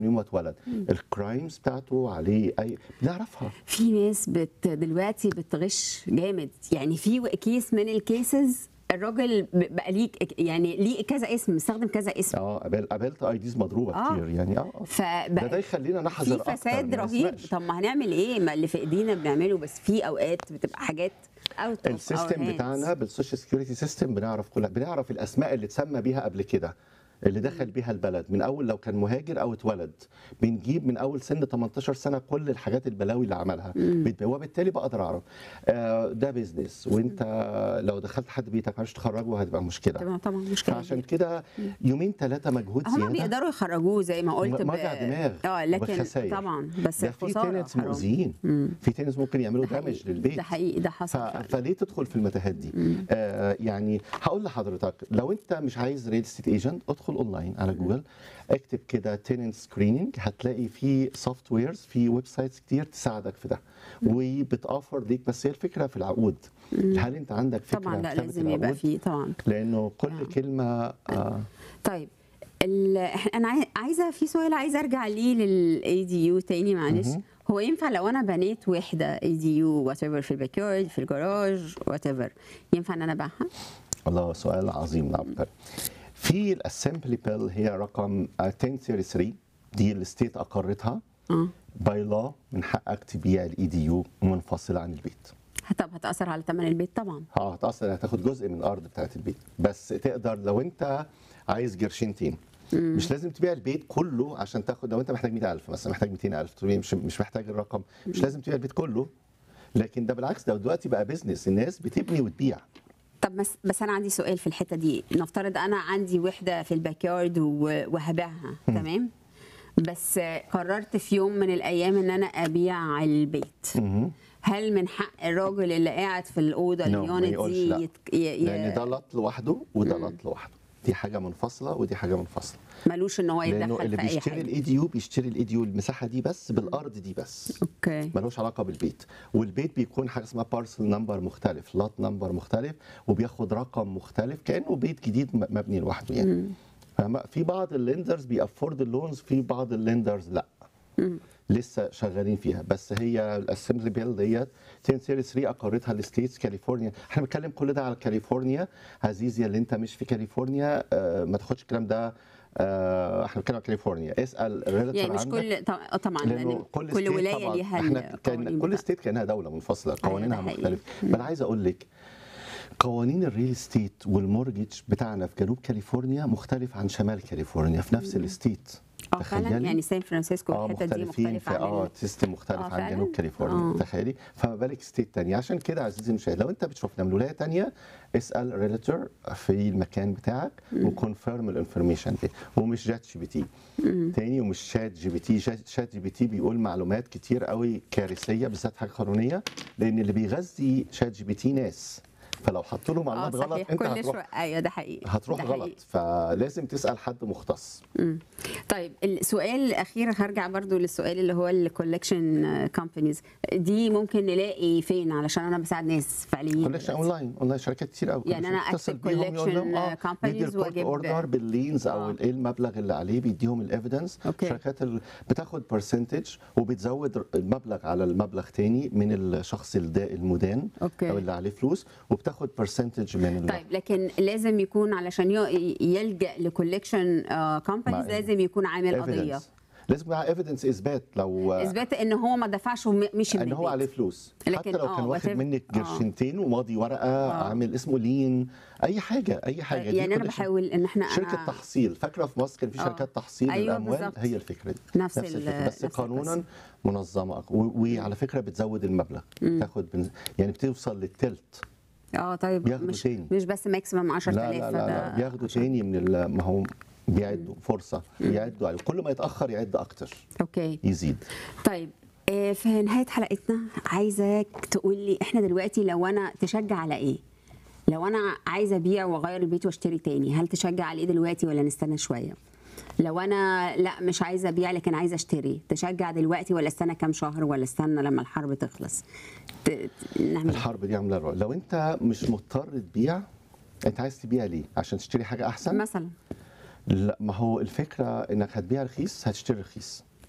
يوم ما اتولد الكرايمز بتاعته عليه اي بنعرفها في ناس بت دلوقتي بتغش جامد يعني في كيس من الكيسز الراجل ب- بقى ليه يعني ليه كذا اسم استخدم كذا اسم اه قابل- قابلت اي ديز مضروبه آه. كتير يعني اه آه. ده ده فبقى يخلينا نحذر في أكتر فساد ما رهيب نسمعش. طب ما هنعمل ايه ما اللي في ايدينا بنعمله بس في اوقات بتبقى حاجات اوت السيستم بتاعنا بالسوشيال سكيورتي سيستم بنعرف كل بنعرف الاسماء اللي اتسمى بيها قبل كده اللي دخل بيها البلد من اول لو كان مهاجر او اتولد بنجيب من اول سن 18 سنه كل الحاجات البلاوي اللي عملها بت- وبالتالي بقدر اعرف آه، ده بيزنس وانت لو دخلت حد بيتك مش تخرجه هتبقى مشكله طبعا طبعا مشكله فعشان كبيرة. كده يومين ثلاثه مجهود هما زياده بيقدروا يخرجوه زي ما قلت م- وجع دماغ اه لكن وبخسائر. طبعا بس ده في خسارة تنس حرام. مؤذيين في تنس ممكن يعملوا ده دامج حقيقي. للبيت ده حقيقي ده ف... حصل فعلا. فليه تدخل في المتاهات دي؟ آه يعني هقول لحضرتك لو انت مش عايز ريل استيت ايجنت ادخل اونلاين على جوجل اكتب كده تننت سكريننج هتلاقي في سوفت ويرز في ويب سايتس كتير تساعدك في ده وبتوفر ليك بس هي الفكره في العقود هل انت عندك فكره طبعا لا في كتابة لازم يبقى العقود؟ فيه طبعا لانه كل كلمه آه طيب ال... إحنا- انا عاي- عايزه في سؤال عايزه ارجع ليه للاي دي يو تاني معلش هو ينفع لو انا بنيت وحده اي دي يو وات ايفر في الباك يارد في الجراج وات ايفر ينفع ان انا ابيعها؟ الله سؤال عظيم عبقري في الاسمبلي بيل هي رقم 1033 دي الستيت اقرتها اه باي لا من حقك تبيع الاي دي يو منفصله عن البيت طب هتاثر على ثمن البيت طبعا اه هتاثر هتاخد جزء من الارض بتاعت البيت بس تقدر لو انت عايز قرشينتين مش لازم تبيع البيت كله عشان تاخد لو انت محتاج 100000 مثلا محتاج 200000 تقول مش مش محتاج الرقم مش لازم تبيع البيت كله لكن ده بالعكس ده دلوقتي بقى بيزنس الناس بتبني وتبيع طب بس بس انا عندي سؤال في الحته دي نفترض انا عندي وحده في الباك يارد و- وهبيعها تمام بس قررت في يوم من الايام ان انا ابيع البيت هل من حق الراجل اللي قاعد في الاوضه No، ما اليونت يقولش دي لا. يت- ي- ي- لان ده لط لوحده وده لط لوحده دي حاجه منفصله ودي حاجه منفصله ملوش ان هو لانه يتدخل اللي في اي بيشتري حاجه الاي دي يو بيشتري الاي دي يو المساحه دي بس بالارض دي بس اوكي ملوش علاقه بالبيت والبيت بيكون حاجه اسمها بارسل نمبر مختلف لوت نمبر مختلف وبياخد رقم مختلف كانه بيت جديد م- مبني لوحده يعني فما- في بعض الليندرز بيأفورد اللونز في بعض الليندرز لا لسه شغالين فيها بس هي الاسمبلي بيل ديت 1033 اقرتها الستيتس كاليفورنيا احنا بنتكلم كل ده على كاليفورنيا عزيزي اللي انت مش في كاليفورنيا آه، ما تاخدش الكلام ده آه، احنا بنتكلم على كاليفورنيا اسال الريلتور يعني مش عندك كل طب- آه طبعا لان لانه كل, كل state ولايه طبعاً ليها احنا كان القوانين كل بتاعتها. ستيت كانها دوله منفصله قوانينها ده حقيقي. مختلفه بل عايز اقول لك قوانين الريل ستيت والمورجج بتاعنا في جنوب كاليفورنيا مختلف عن شمال كاليفورنيا في نفس الستيت اه فعلا يعني سان فرانسيسكو اه الحته دي مختلفين في مختلفه عن اه ال- سيستم مختلف آه، عن فعلاً؟ جنوب كاليفورنيا آه. تخيلي فما بالك ستيت تانية عشان كده عزيزي المشاهد لو انت بتشوفنا من ولايه تانية اسال ريلتور في المكان بتاعك وكونفيرم الانفورميشن دي ومش جات جي بي تي تاني ومش شات جي بي تي شات شات جي بي تي بيقول معلومات كتير قوي كارثيه بالذات حاجه قانونيه لان اللي بيغذي شات جي بي تي ناس فلو حطوا له اه معلومات غلط صحيح انت كل هتروح شويه ايوه ده حقيقي هتروح ده حقيقي. غلط فلازم تسال حد مختص مم. طيب السؤال الاخير هرجع برضو للسؤال اللي هو الكولكشن كومبانيز دي ممكن نلاقي فين علشان انا بساعد ناس فعليين كولكشن اونلاين اونلاين شركات كتير قوي يعني أنا أكتب collection companies وأجيب- اوردر باللينز او آه. ايه المبلغ اللي عليه بيديهم الايفيدنس أوكي. شركات ال... بتاخد برسنتج وبتزود المبلغ على المبلغ تاني من الشخص الدا- المدان أوكي. او اللي عليه فلوس وبتاخد برسنتج من ال... طيب لكن لازم يكون علشان ي- يلجا لكولكشن كومبانيز مع- لازم يكون عامل قضيه evidence. لازم معاه ايفيدنس اثبات لو اثبات ان هو ما دفعش ومشي من ان هو البيت. عليه فلوس لكن حتى لو آه، كان واخد whatever. منك آه. قرشنتين وماضي ورقه عامل اسمه لين اي حاجه اي حاجه دي يعني انا collection. بحاول ان احنا شركه أنا تحصيل فاكره في مصر كان في آه. شركات تحصيل أيوة الاموال بالظبط. هي الفكره دي نفس ال- الفكره بس نفس قانونا القصة. منظمه أك- و- وعلى فكره بتزود المبلغ تاخد بن... يعني بتوصل للتلت اه طيب بياخدوا مش تاني. مش بس ماكسيمم 10000 لا لا لا, لا. بياخدوا تاني من ال... ما هو بيعدوا فرصه بيعدوا عليه كل ما يتاخر يعد اكتر اوكي يزيد طيب آه، في نهايه حلقتنا عايزاك تقول لي احنا دلوقتي لو انا تشجع على ايه لو انا عايزه ابيع واغير البيت واشتري تاني هل تشجع على ايه دلوقتي ولا نستنى شويه لو انا لا مش عايزه ابيع لكن عايزه اشتري تشجع دلوقتي ولا استنى كام شهر ولا استنى لما الحرب تخلص ت... ت- نعمل إيه؟ الحرب دي عامله رعب. لو انت مش مضطر تبيع انت عايز تبيع ليه عشان تشتري حاجه احسن مثلا لا ما هو الفكره انك هتبيع رخيص هتشتري رخيص